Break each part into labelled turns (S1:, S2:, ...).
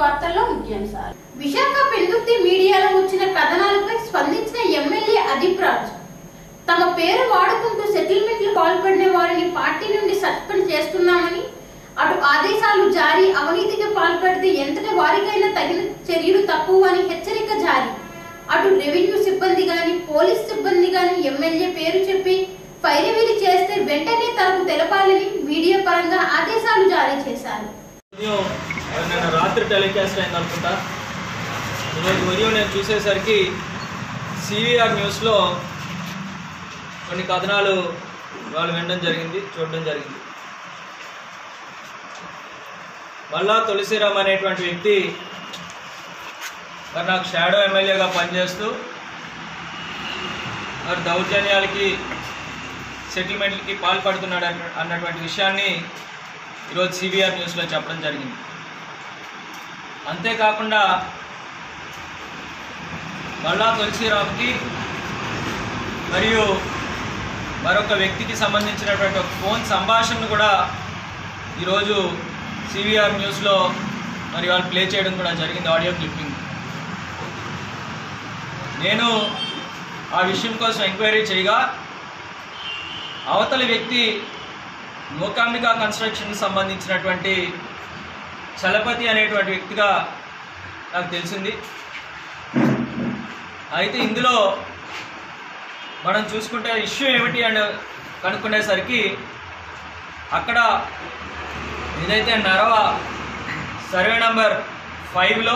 S1: వార్తల్లో ముఖ్యాంశాలు విశాఖ పెందుర్తి మీడియాలో వచ్చిన కథనాలపై స్పందించిన ఎమ్మెల్యే అదీప్ రాజ్ తమ పేరు వాడుకుంటూ సెటిల్మెంట్లు పాల్పడిన వారిని పార్టీ నుండి సస్పెండ్ చేస్తున్నామని అటు ఆదేశాలు జారీ అవినీతికి పాల్పడితే ఎంతటి వారికైనా తగిన చర్యలు తక్కువ అని హెచ్చరిక జారీ అటు రెవెన్యూ సిబ్బంది గాని పోలీస్ సిబ్బంది గాని ఎమ్మెల్యే పేరు చెప్పి ఫైరవీలు చేస్తే వెంటనే తనకు తెలపాలని మీడియా పరంగా ఆదేశాలు జారీ చేశారు
S2: ఉదయం అది నిన్న రాత్రి టెలికాస్ట్ అయింది అనుకుంటా ఈరోజు ఉదయం నేను చూసేసరికి సివిఆర్ న్యూస్లో కొన్ని కథనాలు వాళ్ళు వినడం జరిగింది చూడడం జరిగింది మళ్ళా తులసిరామ్ అనేటువంటి వ్యక్తి మరి నాకు షాడో ఎమ్మెల్యేగా పనిచేస్తూ మరి దౌర్జన్యాలకి సెటిల్మెంట్లకి పాల్పడుతున్నాడు అన్న- అన్నటువంటి విషయాన్ని ఈరోజు సిబిఆర్ న్యూస్లో చెప్పడం జరిగింది అంతేకాకుండా మల్లా తులసిరామ్కి మరియు మరొక వ్యక్తికి సంబంధించినటువంటి ఒక ఫోన్ సంభాషణను కూడా ఈరోజు సివిఆర్ న్యూస్లో మరి వాళ్ళు ప్లే చేయడం కూడా జరిగింది ఆడియో క్లిప్పింగ్ నేను ఆ విషయం కోసం ఎంక్వైరీ చేయగా అవతలి వ్యక్తి మూకాంబిక కన్స్ట్రక్షన్కి సంబంధించినటువంటి చలపతి అనేటువంటి వ్యక్తిగా నాకు తెలిసింది అయితే ఇందులో మనం చూసుకుంటే ఇష్యూ ఏమిటి అని కనుక్కునేసరికి అక్కడ ఏదైతే నరవ సర్వే నంబర్ ఫైవ్లో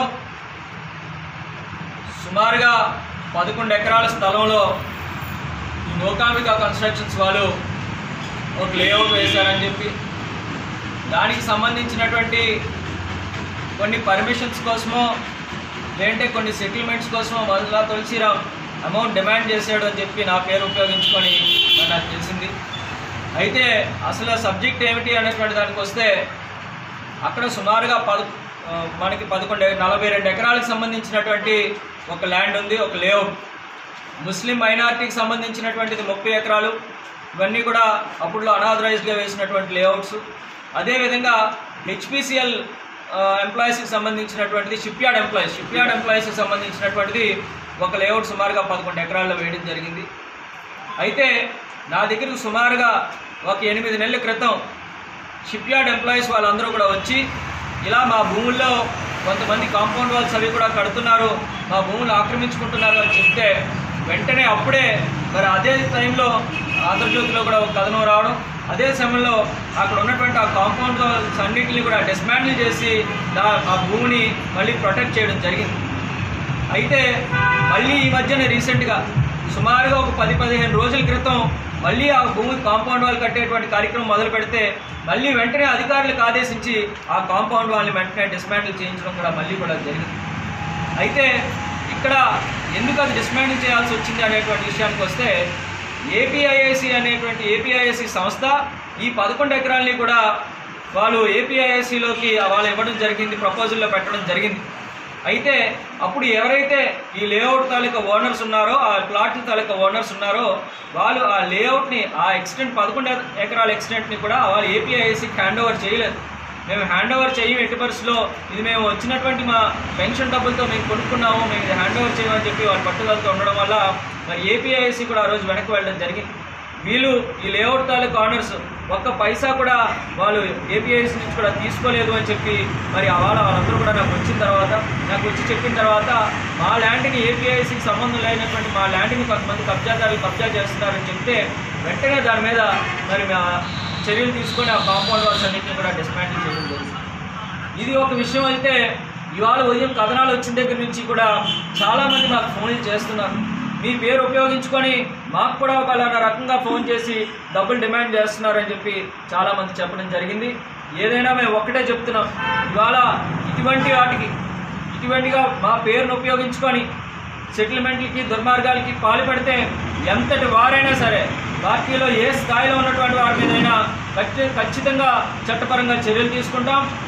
S2: సుమారుగా పదకొండు ఎకరాల స్థలంలో ఈ మూకాంబిక కన్స్ట్రక్షన్స్ వాళ్ళు ఒక లేఅవుట్ వేశారని చెప్పి దానికి సంబంధించినటువంటి కొన్ని పర్మిషన్స్ కోసమో లేదంటే కొన్ని సెటిల్మెంట్స్ కోసమో మళ్ళా తులసిరామ్ అమౌంట్ డిమాండ్ చేశాడు అని చెప్పి నా పేరు ఉపయోగించుకొని మరి నాకు తెలిసింది అయితే అసలు సబ్జెక్ట్ ఏమిటి అనేటువంటి దానికి వస్తే అక్కడ సుమారుగా పద ఆ, మనకి పదకొండు ఎ- నలభై రెండు ఎకరాలకు సంబంధించినటువంటి ఒక ల్యాండ్ ఉంది ఒక లేఅవుట్ ముస్లిం మైనారిటీకి సంబంధించినటువంటిది ముప్పై ఎకరాలు ఇవన్నీ కూడా అప్పుడులో అనాథరైజ్డ్గా వేసినటువంటి లేఅవుట్స్ అదేవిధంగా హెచ్పిసిఎల్ ఎంప్లాయీస్కి సంబంధించినటువంటిది shipyard employees shipyard ఎంప్లాయీస్కి సంబంధించినటువంటిది ఒక లేఅవుట్ సుమారుగా పదకొండు ఎకరాల్లో వేయడం జరిగింది అయితే నా దగ్గరకు సుమారుగా ఒక ఎనిమిది నెలల క్రితం షిప్ యార్డ్ ఎంప్లాయీస్ వాళ్ళందరూ కూడా వచ్చి ఇలా మా భూముల్లో కొంతమంది కాంపౌండ్ వాల్స్ అవి కూడా కడుతున్నారు మా భూములు ఆక్రమించుకుంటున్నారు అని చెప్తే వెంటనే అప్పుడే మరి అదే టైంలో ఆంధ్రజ్యోతిలో కూడా ఒక కథనం రావడం అదే సమయంలో అక్కడ ఉన్నటువంటి ఆ కాంపౌండ్ వాల్స్ అన్నింటినీ కూడా డిస్మాండిల్ చేసి దా- ఆ భూమిని మళ్ళీ ప్రొటెక్ట్ చేయడం జరిగింది అయితే మళ్ళీ ఈ మధ్యన రీసెంట్గా సుమారుగా ఒక పది పదిహేను రోజుల క్రితం మళ్ళీ ఆ భూమి కాంపౌండ్ వాల్ కట్టేటువంటి కార్యక్రమం మొదలు పెడితే మళ్ళీ వెంటనే అధికారులకు ఆదేశించి ఆ కాంపౌండ్ వాల్ని వెంటనే డిస్మాంటిల్ చేయించడం కూడా మళ్ళీ కూడా జరిగింది అయితే ఇక్కడ ఎందుకు అది డిస్మాంటిల్ చేయాల్సి వచ్చింది అనేటువంటి విషయానికి వస్తే ఏపీఐఐసి అనేటువంటి ఏపీఐఐసి సంస్థ ఈ పదకొండు ఎకరాలని కూడా వాళ్ళు ఏపీఐఐసిలోకి వాళ్ళు ఇవ్వడం జరిగింది ప్రపోజల్లో పెట్టడం జరిగింది అయితే అప్పుడు ఎవరైతే ఈ లేఅవుట్ తాలూకా ఓనర్స్ ఉన్నారో ఆ ప్లాట్ తాలూకా ఓనర్స్ ఉన్నారో వాళ్ళు ఆ లేఅవుట్ని ఆ ఎక్స్టెంట్ పదకొండు ఎకరాల ఎక్స్టెంట్ని కూడా వాళ్ళు ఏపీఐసికి హ్యాండ్ ఓవర్ చేయలేదు మేము హ్యాండ్ ఓవర్ చేయం ఎట్టి పరిస్థితిలో ఇది మేము వచ్చినటువంటి మా పెన్షన్ డబ్బులతో మేము కొనుక్కున్నాము మేము ఇది హ్యాండ్ ఓవర్ చేయమని చెప్పి వాళ్ళు పట్టుదలతో ఉండడం వల్ల మరి ఏపీఐసి కూడా ఆ రోజు వెనక్కి వెళ్ళడం జరిగింది వీళ్ళు ఈ లేఅవుట్ తాలూకు ఆనర్స్ ఒక్క పైసా కూడా వాళ్ళు ఏపీఐసి నుంచి కూడా తీసుకోలేదు అని చెప్పి మరి ఆ వాళ్ళ వాళ్ళందరూ కూడా నాకు వచ్చిన తర్వాత నాకు వచ్చి చెప్పిన తర్వాత మా ల్యాండ్ని ఏపీఐసికి సంబంధం లేనటువంటి మా ల్యాండ్ని కొంతమంది కబ్జాదారులు కబ్జా చేస్తున్నారని చెప్తే వెంటనే దాని మీద మరి మా చర్యలు తీసుకొని ఆ కాంపౌండ్ వాల్స్ అన్నింటినీ కూడా డిస్మాంటిల్ చేయడం జరిగింది ఇది ఒక విషయం అయితే ఇవాళ ఉదయం కథనాలు వచ్చిన దగ్గర నుంచి కూడా చాలామంది మాకు ఫోన్లు చేస్తున్నారు మీ పేరు ఉపయోగించుకొని మాకు కూడా పలానా రకంగా ఫోన్ చేసి డబ్బులు డిమాండ్ చేస్తున్నారని చెప్పి చాలామంది చెప్పడం జరిగింది ఏదైనా మేము ఒక్కటే చెప్తున్నాం ఇవాళ ఇటువంటి వాటికి ఇటువంటిగా మా పేరును ఉపయోగించుకొని సెటిల్మెంట్లకి దుర్మార్గాలకి పాల్పడితే ఎంతటి వారైనా సరే పార్టీలో ఏ స్థాయిలో ఉన్నటువంటి వారి మీదైనా ఖచ్చి- ఖచ్చితంగా చట్టపరంగా చర్యలు తీసుకుంటాం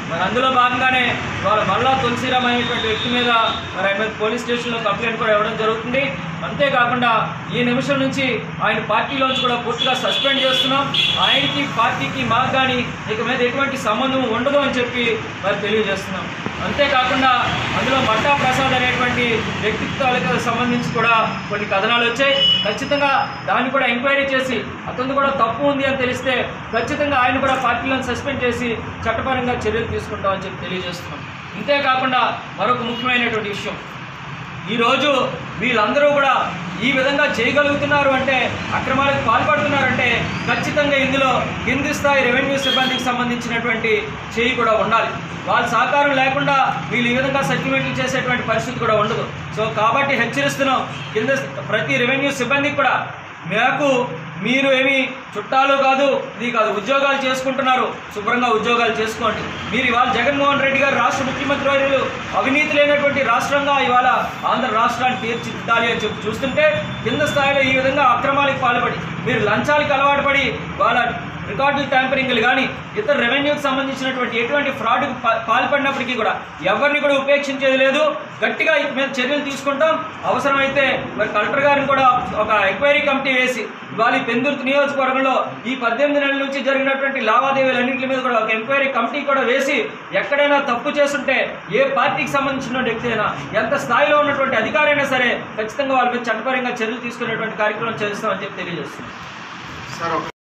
S2: మరి అందులో భాగంగానే ఇవాళ మల్లా తులసిరామ్ అనేటువంటి వ్యక్తి మీద మరి ఆయన మీద పోలీస్ స్టేషన్లో కంప్లైంట్ కూడా ఇవ్వడం జరుగుతుంది అంతేకాకుండా ఈ నిమిషం నుంచి ఆయన పార్టీలోంచి కూడా పూర్తిగా సస్పెండ్ చేస్తున్నాం ఆయనకి పార్టీకి మాకు కానీ ఇక మీద ఎటువంటి సంబంధం ఉండదు అని చెప్పి మరి తెలియజేస్తున్నాం అంతేకాకుండా అందులో మట్టా ప్రసాద్ అనేటువంటి వ్యక్తిత్వాలకు సంబంధించి కూడా కొన్ని కథనాలు వచ్చాయి ఖచ్చితంగా దాన్ని కూడా ఎంక్వైరీ చేసి అతను కూడా తప్పు ఉంది అని తెలిస్తే ఖచ్చితంగా ఆయన కూడా పార్టీలను సస్పెండ్ చేసి చట్టపరంగా చర్యలు తీసుకుంటామని చెప్పి తెలియజేస్తున్నాం అంతేకాకుండా మరొక ముఖ్యమైనటువంటి విషయం ఈరోజు వీళ్ళందరూ కూడా ఈ విధంగా చేయగలుగుతున్నారు అంటే అక్రమాలకు పాల్పడుతున్నారంటే ఖచ్చితంగా ఇందులో కింది స్థాయి రెవెన్యూ సిబ్బందికి సంబంధించినటువంటి చేయి కూడా ఉండాలి వాళ్ళ సహకారం లేకుండా వీళ్ళు ఈ విధంగా సెటిల్మెంట్లు చేసేటువంటి పరిస్థితి కూడా ఉండదు సో కాబట్టి హెచ్చరిస్తున్నాం కింద ప్రతి రెవెన్యూ సిబ్బందికి కూడా మాకు మీరు ఏమి చుట్టాలు కాదు ఇది కాదు ఉద్యోగాలు చేసుకుంటున్నారు శుభ్రంగా ఉద్యోగాలు చేసుకోండి మీరు ఇవాళ జగన్మోహన్ రెడ్డి గారు రాష్ట్ర ముఖ్యమంత్రి వర్యులు అవినీతి లేనటువంటి రాష్ట్రంగా ఇవాళ ఆంధ్ర రాష్ట్రాన్ని తీర్చిదిద్దాలి అని చెప్పి చూస్తుంటే కింద స్థాయిలో ఈ విధంగా అక్రమాలకు పాల్పడి మీరు లంచాలకు అలవాటు పడి వాళ్ళ రికార్డులు ట్యాంపరింగ్లు కానీ ఇతర రెవెన్యూకి సంబంధించినటువంటి ఎటువంటి ఫ్రాడ్ పాల్పడినప్పటికీ కూడా ఎవరిని కూడా ఉపేక్షించేది లేదు గట్టిగా ఇక మీద చర్యలు తీసుకుంటాం అవసరమైతే మరి కలెక్టర్ గారిని కూడా ఒక ఎంక్వైరీ కమిటీ వేసి ఇవాళ ఈ పెందుర్తి నియోజకవర్గంలో ఈ పద్దెనిమిది నెలల నుంచి జరిగినటువంటి లావాదేవీలన్నింటి మీద కూడా ఒక ఎంక్వైరీ కమిటీ కూడా వేసి ఎక్కడైనా తప్పు చేస్తుంటే ఏ పార్టీకి సంబంధించిన వ్యక్తి అయినా ఎంత స్థాయిలో ఉన్నటువంటి అధికారైనా సరే ఖచ్చితంగా వాళ్ళ మీద చట్టపరంగా చర్యలు తీసుకునేటువంటి కార్యక్రమం చేస్తామని చెప్పి తెలియజేస్తుంది
S3: సార్ ఒక